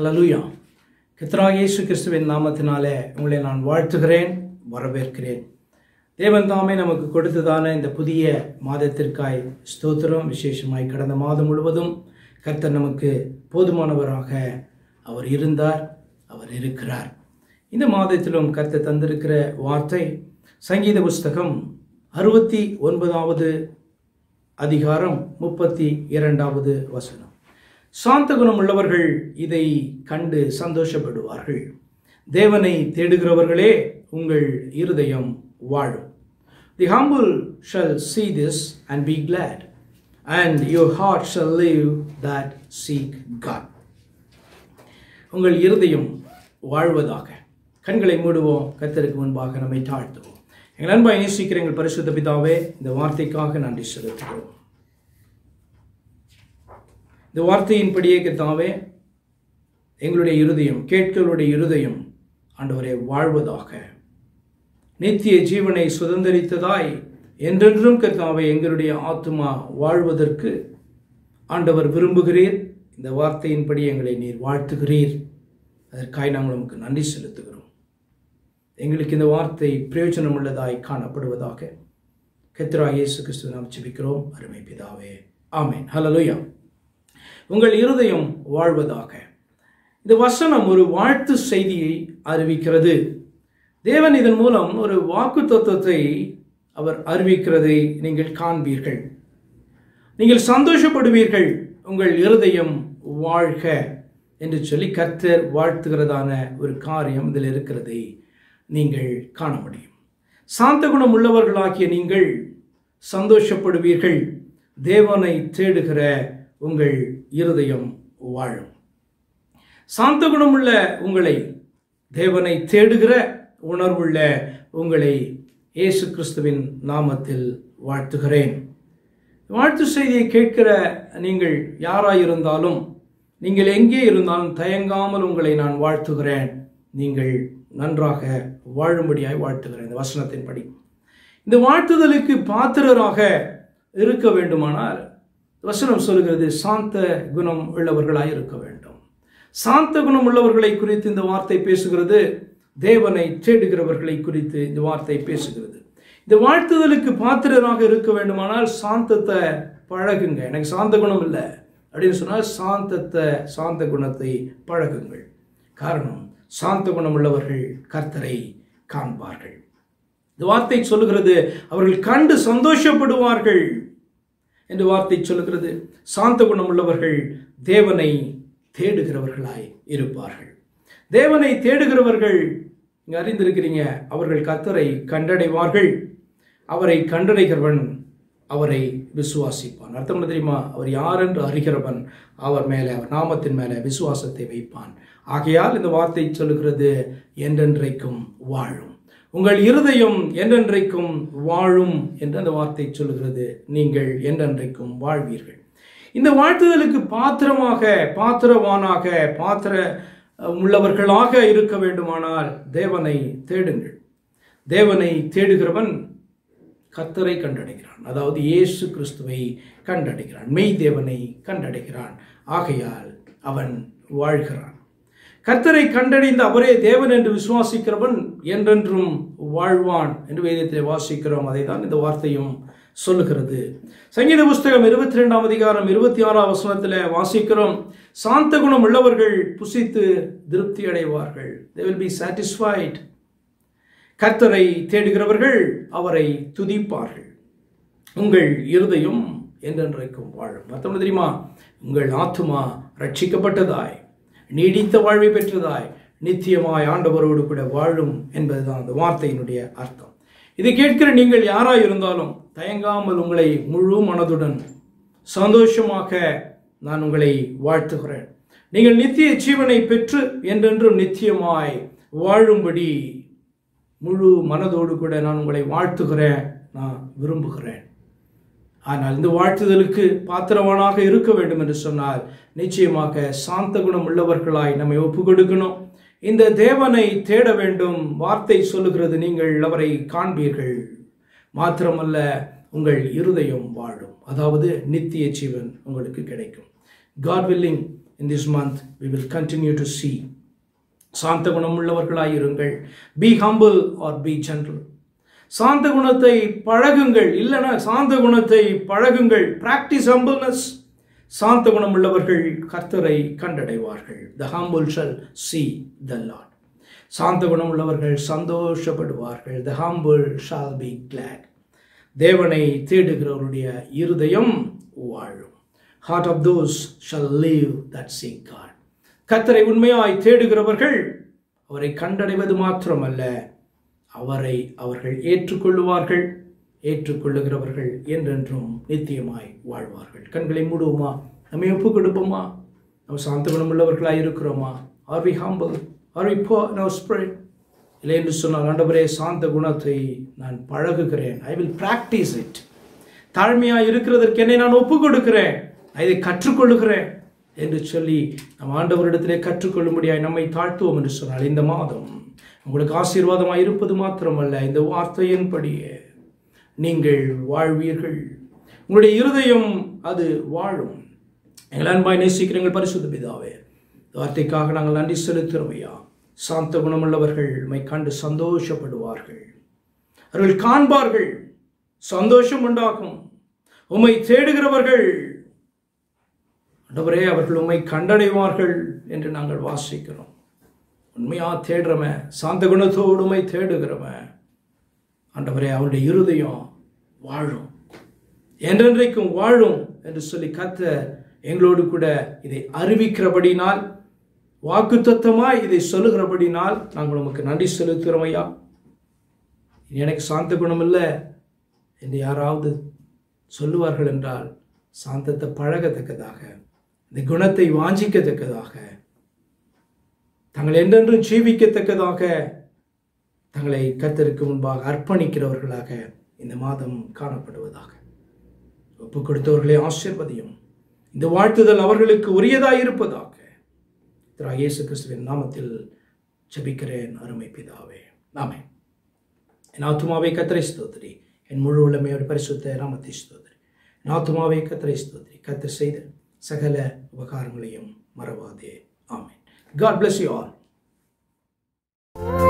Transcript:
ஹலலுயா கத்ராக இயேசு கிறிஸ்துவின் நாமத்தினாலே உங்களை நான் வாழ்த்துகிறேன் வரவேற்கிறேன் தேவன் தாமே நமக்கு கொடுத்ததான இந்த புதிய மாதத்திற்காய் ஸ்தோத்திரம் விசேஷமாய் கடந்த மாதம் முழுவதும் கர்த்தர் நமக்கு போதுமானவராக அவர் இருந்தார் அவர் இருக்கிறார் இந்த மாதத்திலும் கர்த்தர் தந்திருக்கிற வார்த்தை சங்கீத புஸ்தகம் அறுபத்தி ஒன்பதாவது அதிகாரம் முப்பத்தி இரண்டாவது வசனம் சாந்த குணம் உள்ளவர்கள் இதை கண்டு சந்தோஷப்படுவார்கள் தேவனை தேடுகிறவர்களே உங்கள் இருதயம் வாழும் the humble shall see this and be glad and your heart shall live that seek God உங்கள் இருதயம் வாழ்வதாக கண்களை மூடுவோம் கர்த்தருக்கு முன்பாக நம்மை தாழ்த்துவோம் எங்கள் அன்பாய் நேசிக்கிற எங்கள் பரிசுத்த பிதாவே இந்த வார்த்தைக்காக நன்றி செலுத்துகிறோம் இந்த வார்த்தையின்படியே கர்த்தாவே எங்களுடைய இருதயம் கேட்களுடைய இருதயம் ஆண்டவரே வாழ்வதாக நித்திய ஜீவனை சுதந்திரித்ததாய் என்றென்றும் கர்த்தாவே எங்களுடைய ஆத்துமா வாழ்வதற்கு ஆண்டவர் விரும்புகிறீர் இந்த வார்த்தையின்படி எங்களை நீர் வாழ்த்துகிறீர் அதற்காக நாங்கள் உமக்கு நன்றி செலுத்துகிறோம் எங்களுக்கு இந்த வார்த்தை பிரயோஜனம் உள்ளதாய் காணப்படுவதாக கத்ரா இயேசு கிறிஸ்துவ நாம் ஜெபிக்கிறோம் அருமை பிதாவே ஆமேன் ஹலலுயா உங்கள் இருதயம் வாழ்வதாக இந்த வசனம் ஒரு வாழ்த்து செய்தியை அறிவிக்கிறது தேவன் இதன் மூலம் ஒரு வாக்கு தத்துவத்தை அவர் அறிவிக்கிறதை நீங்கள் காண்பீர்கள் நீங்கள் சந்தோஷப்படுவீர்கள் உங்கள் இருதயம் வாழ்க என்று சொல்லி கர்த்தர் வாழ்த்துகிறதான ஒரு காரியம் இதில் இருக்கிறதை நீங்கள் காண முடியும் சாந்த குணம் உள்ளவர்களாகிய நீங்கள் சந்தோஷப்படுவீர்கள் தேவனை தேடுகிற உங்கள் இருதயம் வாழும் சாந்த குணமுள்ள உங்களை தேவனை தேடுகிற உணர்வுள்ள உங்களை இயேசு கிறிஸ்துவின் நாமத்தில் வாழ்த்துகிறேன் வாழ்த்து செய்தியை கேட்கிற நீங்கள் யாராயிருந்தாலும் நீங்கள் எங்கே இருந்தாலும் தயங்காமல் உங்களை நான் வாழ்த்துகிறேன் நீங்கள் நன்றாக வாழும்படியாய் வாழ்த்துகிறேன் இந்த வசனத்தின்படி இந்த வாழ்த்துதலுக்கு பாத்திரராக இருக்க வேண்டுமானால் வசனம் சொல்கிறது சாந்த குணம் உள்ளவர்களாய் இருக்க வேண்டும் சாந்த குணம் உள்ளவர்களை குறித்து இந்த வார்த்தை பேசுகிறது தேவனை தேடுகிறவர்களை குறித்து இந்த வார்த்தை பேசுகிறது இந்த வாழ்த்துதலுக்கு பாத்திரராக இருக்க வேண்டுமானால் சாந்தத்தை பழகுங்க எனக்கு சாந்த குணம் இல்லை அப்படின்னு சொன்னால் சாந்தத்தை சாந்த குணத்தை பழகுங்கள் காரணம் சாந்த குணம் உள்ளவர்கள் கர்த்தரை காண்பார்கள் இந்த வார்த்தை சொல்லுகிறது அவர்கள் கண்டு சந்தோஷப்படுவார்கள் என்று வார்த்தை சொல்லுகிறது சாந்த குணம் உள்ளவர்கள் தேவனை தேடுகிறவர்களாய் இருப்பார்கள் தேவனை தேடுகிறவர்கள் இங்கே அறிந்திருக்கிறீங்க அவர்கள் கத்தரை கண்டடைவார்கள் அவரை கண்டடைகிறவன் அவரை விசுவாசிப்பான் அர்த்தம் என்ன தெரியுமா அவர் யார் என்று அறிகிறவன் அவர் மேலே அவர் நாமத்தின் மேலே விசுவாசத்தை வைப்பான் ஆகையால் இந்த வார்த்தை சொல்லுகிறது என்றென்றைக்கும் வாழும் உங்கள் இருதயம் என்றென்றைக்கும் வாழும் என்று அந்த வார்த்தை சொல்லுகிறது நீங்கள் என்றென்றைக்கும் வாழ்வீர்கள் இந்த வாழ்த்துதலுக்கு பாத்திரமாக பாத்திரவானாக பாத்திர உள்ளவர்களாக இருக்க வேண்டுமானால் தேவனை தேடுங்கள் தேவனை தேடுகிறவன் கத்தரை கண்டடைகிறான் அதாவது இயேசு கிறிஸ்துவை கண்டடைகிறான் மெய் தேவனை கண்டடைகிறான் ஆகையால் அவன் வாழ்கிறான் கர்த்தரை கண்டடைந்த அவரே தேவன் என்று விசுவாசிக்கிறவன் என்றென்றும் வாழ்வான் என்று வேதத்தில் வாசிக்கிறோம் அதை தான் இந்த வார்த்தையும் சொல்லுகிறது சங்கீத புஸ்தகம் இருபத்தி ரெண்டாம் அதிகாரம் இருபத்தி ஆறாம் வசனத்தில் வாசிக்கிறோம் சாந்த குணம் உள்ளவர்கள் புசித்து திருப்தி அடைவார்கள் தே வில் பி சாட்டிஸ்ஃபைட் கர்த்தரை தேடுகிறவர்கள் அவரை துதிப்பார்கள் உங்கள் இருதயம் என்றென்றைக்கும் வாழும் மற்றவங்க தெரியுமா உங்கள் ஆத்துமா ரட்சிக்கப்பட்டதாய் நீடித்த வாழ்வை பெற்றதாய் நித்தியமாய் ஆண்டவரோடு கூட வாழும் என்பதுதான் அந்த வார்த்தையினுடைய அர்த்தம் இதை கேட்கிற நீங்கள் யாராய் இருந்தாலும் தயங்காமல் உங்களை முழு மனதுடன் சந்தோஷமாக நான் உங்களை வாழ்த்துகிறேன் நீங்கள் நித்திய ஜீவனை பெற்று என்றென்றும் நித்தியமாய் வாழும்படி முழு மனதோடு கூட நான் உங்களை வாழ்த்துகிறேன் நான் விரும்புகிறேன் ஆனால் இந்த வாழ்த்துதலுக்கு பாத்திரவானாக இருக்க வேண்டும் என்று சொன்னால் நிச்சயமாக சாந்த குணம் உள்ளவர்களாய் நம்மை ஒப்பு கொடுக்கணும் இந்த தேவனை தேட வேண்டும் வார்த்தை சொல்லுகிறது நீங்கள் அவரை காண்பீர்கள் மாத்திரமல்ல உங்கள் இருதயம் வாழும் அதாவது நித்திய ஜீவன் உங்களுக்கு கிடைக்கும் God willing in this month we will continue to see சாந்த குணம் உள்ளவர்களாயிருங்கள் be humble or be gentle சாந்த குணத்தை பழகுங்கள் இல்லைனா சாந்த குணத்தை பழகுங்கள் பிராக்டிஸ் ஹம்பிள்னஸ் சாந்த குணம் உள்ளவர்கள் கர்த்தரை கண்டடைவார்கள் the humble shall see the Lord சாந்த குணம் உள்ளவர்கள் சந்தோஷப்படுவார்கள் the humble shall be glad தேவனை தேடுகிறவருடைய இருதயம் வாழும் heart of those shall live that seek God கத்தரை உண்மையாய் தேடுகிறவர்கள் அவரை கண்டடைவது மாத்திரமல்ல அவரை அவர்கள் ஏற்றுக்கொள்ளுவார்கள் ஏற்றுக்கொள்ளுகிறவர்கள் என்றென்றும் நித்தியமாய் வாழ்வார்கள் கண்களை மூடுவோமா நம்மை ஒப்பு கொடுப்போமா நம்ம சாந்த குணமுள்ளவர்களாய் இருக்கிறோமா are we humble are we poor no spirit இல்லை என்று சொன்னால் ஆண்டவரே சாந்த குணத்தை நான் பழகுகிறேன் ஐ வில் பிராக்டிஸ் இட் தாழ்மையாக இருக்கிறதற்கு என்னை நான் ஒப்பு கொடுக்கிறேன் நான் இதை கற்றுக்கொள்ளுகிறேன் என்று சொல்லி நம் ஆண்டவரிடத்திலே கற்றுக்கொள்ளும்படியாய் நம்மை தாழ்த்துவோம் என்று சொன்னால் இந்த மாதம் உங்களுக்கு ஆசீர்வாதமாக இருப்பது மாத்திரமல்ல இந்த வார்த்தையின்படியே நீங்கள் வாழ்வீர்கள் உங்களுடைய இருதயம் அது வாழும் எங்கள் அன்பாய் நேசிக்கிற எங்கள் பரிசுத்த பிதாவே இந்த வார்த்தைக்காக நாங்கள் நன்றி செலுத்துகிறோம் ஐயா சாந்த குணமுள்ளவர்கள் உம்மை கண்டு சந்தோஷப்படுவார்கள் அவர்கள் காண்பார்கள் சந்தோஷம் உண்டாகும் உம்மை தேடுகிறவர்கள் ஆண்டவரே அவர்கள் உம்மை கண்டடைவார்கள் என்று நாங்கள் வாசிக்கிறோம் உண்மையா தேடுறவன் சாந்த குணத்தோடு உம்மை தேடுகிறவன் ஆண்டவரே அவருடைய இருதயம் வாழும் என்றென்றைக்கும் வாழும் என்று சொல்லி கத்த எங்களோடு கூட இதை அறிவிக்கிறபடினால் வாக்குத்தத்தமாய் இதை சொல்லுகிறபடினால் நாங்கள் உமக்கு நன்றி செலுத்துகிறோம் ஐயா எனக்கு சாந்த குணம் இல்லை என்று யாராவது சொல்லுவார்கள் என்றால் சாந்தத்தை பழகத்தக்கதாக இந்த குணத்தை வாஞ்சிக்கத்தக்கதாக தங்கள் என்றென்றும் ஜீவிக்கத்தக்கதாக தங்களை கத்தருக்கு முன்பாக அர்ப்பணிக்கிறவர்களாக இந்த மாதம் காணப்படுவதாக ஒப்பு கொடுத்தவர்களை ஆசிர்வதியும் இந்த வாழ்த்துதல் அவர்களுக்கு உரியதாய் இருப்பதாக திரு இயேசு கிறிஸ்துவின் நாமத்தில் ஜெபிக்கிறேன் அருமை பிதாவே நாமே என் ஆத்துமாவை கத்திரை ஸ்தோத்திரி என் முழு உள்ளமையோட பரிசுத்த நாமத்தை ஸ்தோத்திரி என் ஆத்துமாவை கத்திரை ஸ்தோத்திரி கத்து செய்த சகல உபகாரங்களையும் மறவாதே ஆமேன் காட் bless you all